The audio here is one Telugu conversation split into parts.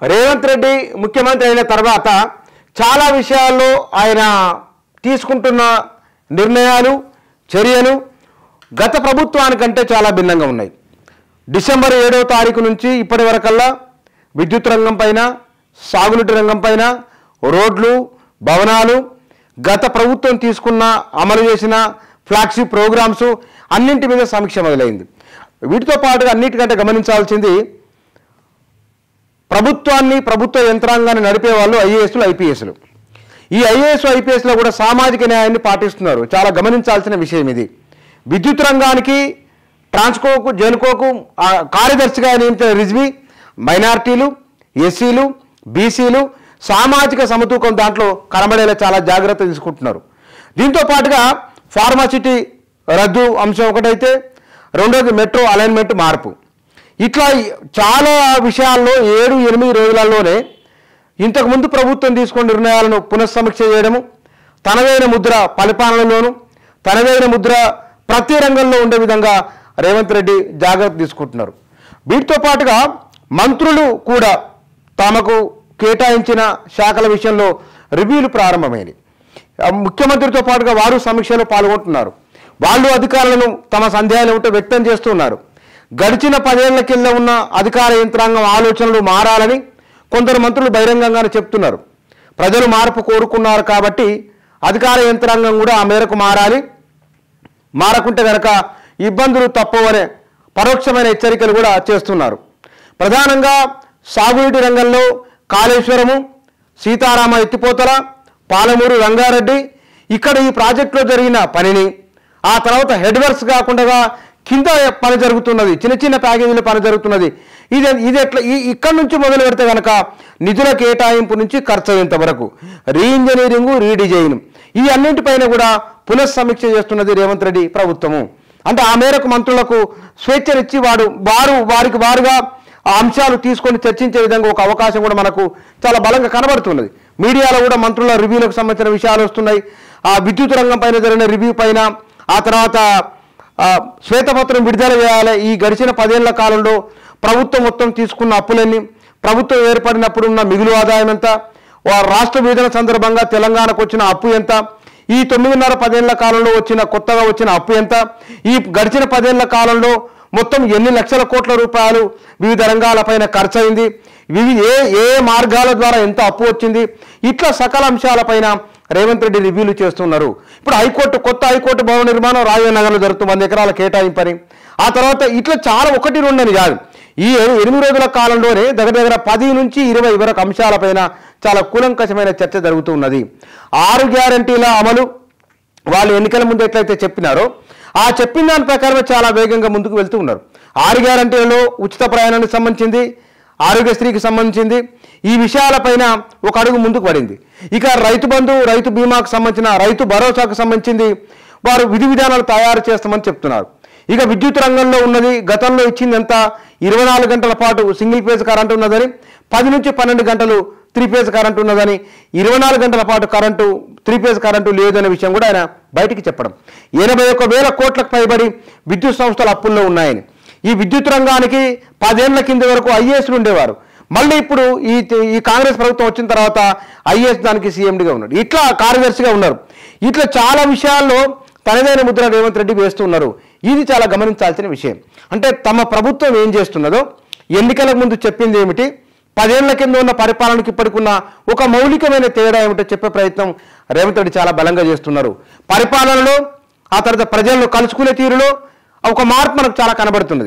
రేవంత్ రెడ్డి ముఖ్యమంత్రి అయిన తర్వాత చాలా విషయాల్లో ఆయన తీసుకుంటున్న నిర్ణయాలు చర్యలు గత ప్రభుత్వానికంటే చాలా భిన్నంగా ఉన్నాయి డిసెంబర్ ఏడవ తారీఖు నుంచి ఇప్పటి వరకల్లా విద్యుత్ రంగం పైన సాగునీటి రంగం పైన రోడ్లు భవనాలు గత ప్రభుత్వం తీసుకున్న అమలు చేసిన ఫ్లాగ్షిప్ ప్రోగ్రామ్స్ అన్నింటి మీద సమీక్ష మొదలైంది వీటితో పాటుగా అన్నిటికంటే గమనించాల్సింది ప్రభుత్వాన్ని ప్రభుత్వ యంత్రాంగాన్ని నడిపే వాళ్ళు ఐఏఎస్లు ఐపీఎస్లు ఈ ఐఏఎస్ ఐపీఎస్లో కూడా సామాజిక న్యాయాన్ని పాటిస్తున్నారు చాలా గమనించాల్సిన విషయం ఇది విద్యుత్ రంగానికి ట్రాన్స్కోకు జెన్కోకు ఆ, కార్యదర్శిగా నియమించిన రిజ్వీ మైనార్టీలు ఎస్సీలు బీసీలు సామాజిక సమతూకం దాంట్లో కనబడేలా చాలా జాగ్రత్త తీసుకుంటున్నారు దీంతో పాటుగా ఫార్మాసిటీ రద్దు అంశం ఒకటైతే రెండోది మెట్రో అలైన్మెంట్ మార్పు ఇట్లా చాలా విషయాల్లో ఏడు ఎనిమిది రోజులలోనే ఇంతకుముందు ప్రభుత్వం తీసుకున్న నిర్ణయాలను పునఃసమీక్ష చేయడము తనదైన ముద్ర పరిపాలనలోను తనదైన ముద్ర ప్రతి రంగంలో ఉండే విధంగా రేవంత్ రెడ్డి జాగ్రత్త తీసుకుంటున్నారు వీటితో పాటుగా మంత్రులు కూడా తమకు కేటాయించిన శాఖల విషయంలో రివ్యూలు ప్రారంభమైనవి ఆ ముఖ్యమంత్రితో పాటుగా వారు సమీక్షలో పాల్గొంటున్నారు వాళ్ళు అధికారులను తమ సందేహాలు ఏమిటో వ్యక్తం చేస్తున్నారు గడిచిన పదేళ్ల కింద ఉన్న అధికార యంత్రాంగం ఆలోచనలు మారాలని కొందరు మంత్రులు బహిరంగంగానే చెప్తున్నారు ప్రజలు మార్పు కోరుకున్నారు కాబట్టి అధికార యంత్రాంగం కూడా ఆ మేరకు మారాలి మారకుంటే గనక ఇబ్బందులు తప్పవనే పరోక్షమైన హెచ్చరికలు కూడా చేస్తున్నారు ప్రధానంగా సాగునీటి రంగంలో కాళేశ్వరము సీతారామ ఎత్తిపోతల పాలమూరు రంగారెడ్డి ఇక్కడ ఈ ప్రాజెక్టులో జరిగిన పనిని ఆ తర్వాత హెడ్ వర్క్స్ కాకుండా కింద పని జరుగుతున్నది చిన్న చిన్న ప్యాకేజీల పని జరుగుతున్నది ఇది ఇది ఎట్లా ఈ ఇక్కడి నుంచి మొదలు పెడితే కనుక నిధుల కేటాయింపు నుంచి ఖర్చు అయ్యేంత వరకు రీఇంజనీరింగ్ రీడిజైన్ ఈ అన్నింటిపైన కూడా పునఃసమీక్ష చేస్తున్నది రేవంత్ రెడ్డి ప్రభుత్వము అంటే ఆ మేరకు మంత్రులకు స్వేచ్ఛనిచ్చి వాడు వారు వారికి వారుగా ఆ అంశాలు తీసుకొని చర్చించే విధంగా ఒక అవకాశం కూడా మనకు చాలా బలంగా కనబడుతున్నది మీడియాలో కూడా మంత్రుల రివ్యూలకు సంబంధించిన విషయాలు వస్తున్నాయి ఆ విద్యుత్ రంగం పైన జరిగిన రివ్యూ పైన ఆ తర్వాత ఆ, శ్వేతపత్రం విడుదల చేయాలి ఈ గడిచిన పదేళ్ల కాలంలో ప్రభుత్వం మొత్తం తీసుకున్న అప్పులన్నీ ప్రభుత్వం ఏర్పడినప్పుడు ఉన్న మిగులు ఆదాయం ఎంత వా- రాష్ట్ర విభజన సందర్భంగా తెలంగాణకు వచ్చిన అప్పు ఎంత ఈ తొమ్మిదిన్నర పదేళ్ల కాలంలో వచ్చిన కొత్తగా వచ్చిన అప్పు ఎంత ఈ గడిచిన పదేళ్ల కాలంలో మొత్తం ఎన్ని లక్షల కోట్ల రూపాయలు వివిధ రంగాలపైన ఖర్చు అయింది వివిధ ఏ ఏ మార్గాల ద్వారా ఎంత అప్పు వచ్చింది ఇట్లా సకల అంశాలపైన రేవంత్ రెడ్డి రివ్యూలు చేస్తున్నారు ఇప్పుడు హైకోర్టు కొత్త హైకోర్టు భవన నిర్మాణం రాజీవ్ నగర్లో జరుగుతుంది వంద ఎకరాల కేటాయింపని ఆ తర్వాత ఇట్లా చాలా ఒకటి రెండని కాదు ఈ ఎ- ఎనిమిది రోజుల కాలంలోనే దగ్గర దగ్గర పది నుంచి ఇరవై వరకు అంశాలపైన చాలా కూలంకషమైన చర్చ జరుగుతున్నది ఆరు గ్యారంటీల అమలు వాళ్ళు ఎన్నికల ముందు ఎట్లయితే చెప్పినారో ఆ చెప్పిన దాని ప్రకారమే చాలా వేగంగా ముందుకు వెళ్తూ ఉన్నారు ఆరు గ్యారంటీలలో ఉచిత ప్రయాణానికి సంబంధించింది ఆరోగ్యశ్రీకి సంబంధించింది ఈ విషయాలపైన ఒక అడుగు ముందుకు పడింది ఇక రైతు బంధు రైతు బీమాకు సంబంధించిన రైతు భరోసాకు సంబంధించింది వారు విధి విధానాలు తయారు చేస్తామని చెప్తున్నారు ఇక విద్యుత్ రంగంలో ఉన్నది గతంలో ఇచ్చింది ఎంత ఇరవై నాలుగు గంటల పాటు సింగిల్ ఫేజ్ కరెంట్ ఉన్నదని పది నుంచి పన్నెండు గంటలు త్రీ ఫేజ్ కరెంట్ ఉన్నదని ఇరవై నాలుగు గంటల పాటు కరెంటు త్రీ ఫేజ్ కరెంటు లేదనే విషయం కూడా ఆయన బయటికి చెప్పడం ఎనభై ఒక్క వేల కోట్లకు పైబడి విద్యుత్ సంస్థలు అప్పుల్లో ఉన్నాయని ఈ విద్యుత్ రంగానికి పదేళ్ల కింద వరకు ఐఏఎస్లు ఉండేవారు మళ్ళీ ఇప్పుడు ఈ ఈ కాంగ్రెస్ ప్రభుత్వం వచ్చిన తర్వాత ఐఏఎస్ దానికి సీఎండిగా ఉన్నాడు ఇట్లా కార్యదర్శిగా ఉన్నారు ఇట్లా చాలా విషయాల్లో తనదైన ముద్ర రేవంత్ రెడ్డి వేస్తున్నారు ఇది చాలా గమనించాల్సిన విషయం అంటే తమ ప్రభుత్వం ఏం చేస్తున్నదో ఎన్నికలకు ముందు చెప్పింది ఏమిటి పదేళ్ల కింద ఉన్న పరిపాలనకి ఇప్పటికున్న ఒక మౌలికమైన తేడా ఏమిటో చెప్పే ప్రయత్నం రేవంత్ రెడ్డి చాలా బలంగా చేస్తున్నారు పరిపాలనలో ఆ తర్వాత ప్రజలను కలుసుకునే తీరులో ఒక మార్పు మనకు చాలా కనబడుతున్నది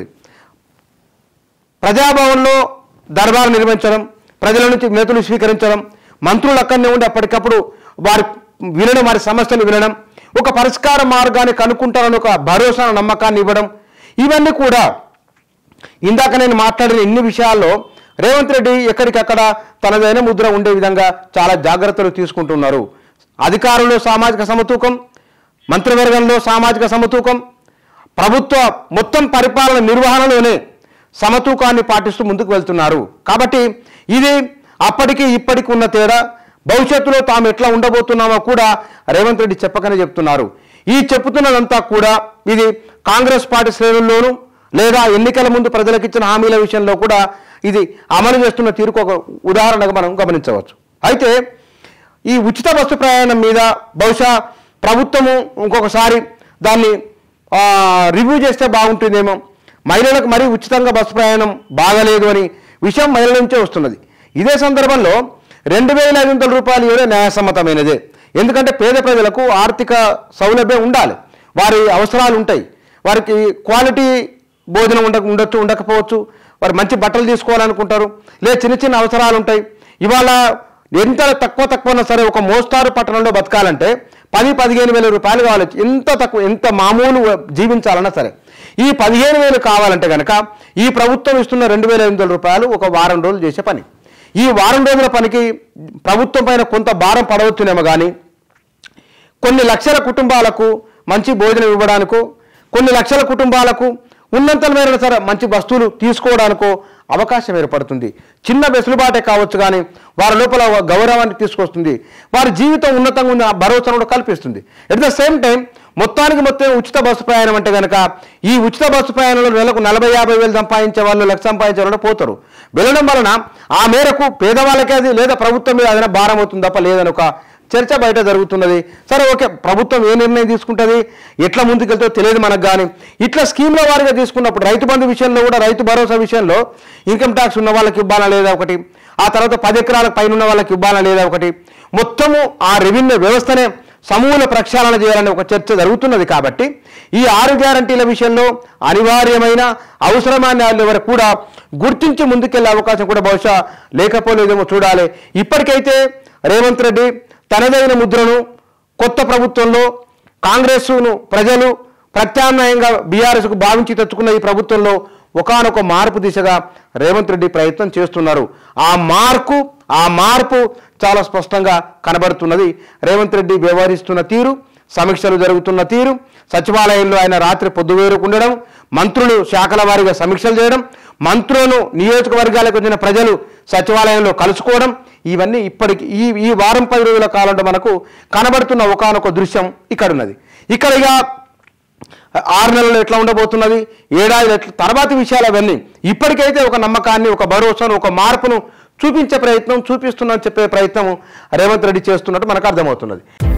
ప్రజాభవన్లో దర్బారు నిర్వహించడం ప్రజల నుంచి నేతలు స్వీకరించడం మంత్రులు అక్కడనే ఉండి అప్పటికప్పుడు వారి వినడం వారి సమస్యలు వినడం ఒక పరిష్కార మార్గాన్ని కనుక్కుంటారని ఒక భరోసా నమ్మకాన్ని ఇవ్వడం ఇవన్నీ కూడా ఇందాక నేను మాట్లాడిన ఇన్ని విషయాల్లో రేవంత్ రెడ్డి ఎక్కడికక్కడ తనదైన ముద్ర ఉండే విధంగా చాలా జాగ్రత్తలు తీసుకుంటున్నారు అధికారంలో సామాజిక సమతూకం మంత్రివర్గంలో సామాజిక సమతూకం ప్రభుత్వ మొత్తం పరిపాలన నిర్వహణలోనే సమతూకాన్ని పాటిస్తూ ముందుకు వెళ్తున్నారు కాబట్టి ఇది అప్పటికి ఇప్పటికి ఉన్న తేడా భవిష్యత్తులో తాము ఎట్లా ఉండబోతున్నామో కూడా రేవంత్ రెడ్డి చెప్పకనే చెప్తున్నారు ఈ చెప్తున్నదంతా కూడా ఇది కాంగ్రెస్ పార్టీ శ్రేణుల్లోనూ లేదా ఎన్నికల ముందు ప్రజలకు ఇచ్చిన హామీల విషయంలో కూడా ఇది అమలు చేస్తున్న తీరుకు ఒక ఉదాహరణగా మనం గమనించవచ్చు అయితే ఈ ఉచిత బస్సు ప్రయాణం మీద బహుశా ప్రభుత్వము ఇంకొకసారి దాన్ని ఆ, రివ్యూ చేస్తే బాగుంటుందేమో మహిళలకు మరీ ఉచితంగా బస్సు ప్రయాణం బాగలేదు అని విషయం మహిళల నుంచే వస్తున్నది ఇదే సందర్భంలో రెండు వేల ఐదు వందల రూపాయలు ఇవ్వడం న్యాయసమ్మతమైనదే ఎందుకంటే పేద ప్రజలకు ఆర్థిక సౌలభ్యం ఉండాలి వారి అవసరాలు ఉంటాయి వారికి క్వాలిటీ భోజనం ఉండ ఉండొచ్చు ఉండకపోవచ్చు వారు మంచి బట్టలు తీసుకోవాలనుకుంటారు లేదా చిన్న చిన్న అవసరాలు ఉంటాయి ఇవాళ ఎంత తక్కువ తక్కువ ఉన్నా సరే ఒక మోస్తారు పట్టణంలో బతకాలంటే పది పదిహేను వేల రూపాయలు కావాలి ఎంత తక్కువ ఎంత మామూలు జీవించాలన్నా సరే ఈ పదిహేను వేలు కావాలంటే కనుక ఈ ప్రభుత్వం ఇస్తున్న రెండు వేల ఎనిమిది వందల రూపాయలు ఒక వారం రోజులు చేసే పని ఈ వారం రోజుల పనికి ప్రభుత్వం పైన కొంత భారం పడవచ్చునేమో కానీ కొన్ని లక్షల కుటుంబాలకు మంచి భోజనం ఇవ్వడానికో కొన్ని లక్షల కుటుంబాలకు ఉన్నంత మేర సరే మంచి వస్తువులు తీసుకోవడానికో అవకాశం ఏర్పడుతుంది చిన్న వెసులుబాటే కావచ్చు కానీ వారి లోపల ఒక గౌరవాన్ని తీసుకొస్తుంది వారి జీవితం ఉన్నతంగా ఉన్న భరోసాను కూడా కల్పిస్తుంది ఎట్ ద సేమ్ టైం మొత్తానికి మొత్తం ఉచిత బస్సు ప్రయాణం అంటే కనుక ఈ ఉచిత బస్సు ప్రయాణంలో నెలకు నలభై యాభై వేలు సంపాదించే వాళ్ళు లక్ష సంపాదించే వాళ్ళు పోతారు వెళ్ళడం వలన ఆ మేరకు పేదవాళ్ళకి అది లేదా ప్రభుత్వం మీద ఏదైనా భారం అవుతుంది తప్ప లేదని ఒక చర్చ బయట జరుగుతున్నది సరే ఓకే ప్రభుత్వం ఏ నిర్ణయం తీసుకుంటుంది ఎట్లా ముందుకెళ్తో తెలియదు మనకు కానీ ఇట్లా స్కీమ్ల వారిగా తీసుకున్నప్పుడు రైతు బంధు విషయంలో కూడా రైతు భరోసా విషయంలో ఇన్కమ్ ట్యాక్స్ ఉన్న వాళ్ళకి ఇవ్వాలా లేదా ఒకటి ఆ తర్వాత పది ఎకరాలకు పైన ఉన్న వాళ్ళకి ఇవ్వాలా లేదా ఒకటి మొత్తము ఆ రెవెన్యూ వ్యవస్థనే సమూల ప్రక్షాళన చేయాలనే ఒక చర్చ జరుగుతున్నది కాబట్టి ఈ ఆరు గ్యారంటీల విషయంలో అనివార్యమైన అవసరమైన వాళ్ళు ఎవరు కూడా గుర్తించి ముందుకెళ్లే అవకాశం కూడా బహుశా లేకపోలేదేమో చూడాలి ఇప్పటికైతే రేవంత్ రెడ్డి తనదైన ముద్రను కొత్త ప్రభుత్వంలో కాంగ్రెస్ను ప్రజలు ప్రత్యామ్నాయంగా బీఆర్ఎస్కు భావించి తెచ్చుకున్న ఈ ప్రభుత్వంలో ఒకానొక మార్పు దిశగా రేవంత్ రెడ్డి ప్రయత్నం చేస్తున్నారు ఆ మార్పు ఆ మార్పు చాలా స్పష్టంగా కనబడుతున్నది రేవంత్ రెడ్డి వ్యవహరిస్తున్న తీరు సమీక్షలు జరుగుతున్న తీరు సచివాలయంలో ఆయన రాత్రి పొద్దువేరుకు ఉండడం మంత్రులు శాఖల వారీగా సమీక్షలు చేయడం మంత్రులను నియోజకవర్గాలకు చెందిన ప్రజలు సచివాలయంలో కలుసుకోవడం ఇవన్నీ ఇప్పటికి ఈ ఈ వారం పది రోజుల కాలంలో మనకు కనబడుతున్న ఒకానొక దృశ్యం ఇక్కడ ఉన్నది ఇక్కడ ఇక ఆరు నెలలు ఎట్లా ఉండబోతున్నది ఏడాది ఎట్లా తర్వాతి విషయాలు అవన్నీ ఇప్పటికైతే ఒక నమ్మకాన్ని ఒక భరోసాను ఒక మార్పును చూపించే ప్రయత్నం చూపిస్తున్నా చెప్పే ప్రయత్నం రేవంత్ రెడ్డి చేస్తున్నట్టు మనకు అర్థమవుతున్నది